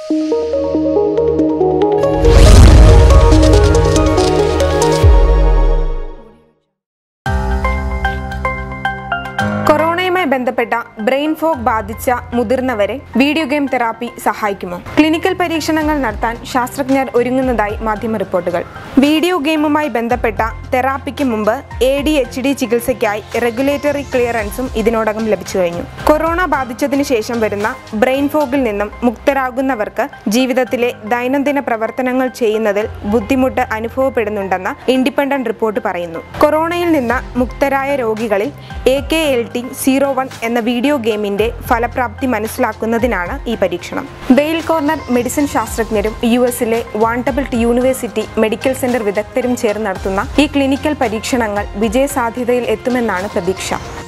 കൊറോണയുമായി ബന്ധപ്പെട്ട brain fog ബാധിച്ച മുതിർന്നവരെ വീഡിയോ ഗെയിം തെറാപ്പി സഹായിക്കുമോ ക്ലിനിക്കൽ പരീക്ഷണങ്ങൾ നടത്താൻ ശാസ്ത്രജ്ഞർ ഒരുങ്ങുന്നതായി മാധ്യമ റിപ്പോർട്ടുകൾ വീഡിയോ ഗെയിമുമായി ബന്ധപ്പെട്ട തെറാപ്പിക്ക് മുമ്പ് എ ഡി എച്ച് ഡി ചികിത്സയ്ക്കായി റെഗുലേറ്ററി ക്ലിയറൻസും ഇതിനോടകം ലഭിച്ചു കഴിഞ്ഞു കൊറോണ ബാധിച്ചതിനു ശേഷം വരുന്ന ബ്രെയിൻ ഫോഗിൽ നിന്നും മുക്തരാകുന്നവർക്ക് ജീവിതത്തിലെ ദൈനംദിന പ്രവർത്തനങ്ങൾ ചെയ്യുന്നതിൽ ബുദ്ധിമുട്ട് അനുഭവപ്പെടുന്നുണ്ടെന്ന് ഇൻഡിപെൻഡന്റ് റിപ്പോർട്ട് പറയുന്നു കൊറോണയിൽ നിന്ന് മുക്തരായ രോഗികളിൽ A K L T zero one എന്ന വീഡിയോ ഗെയിമിന്റെ ഫലപ്രാപ്തി മനസ്സിലാക്കുന്നതിനാണ് ഈ പരീക്ഷണം ബെയിൽ കോർണർ മെഡിസിൻ ശാസ്ത്രജ്ഞരും യു എസിലെ വാണ്ടബിൾട്ട് യൂണിവേഴ്സിറ്റി മെഡിക്കൽ സെന്റർ വിദഗ്ധരും ചേർന്ന് നടത്തുന്ന ഈ ക്ലിനിക്കൽ പരീക്ഷണങ്ങൾ വിജയസാധ്യതയിൽ എത്തുമെന്നാണ് പ്രതീക്ഷ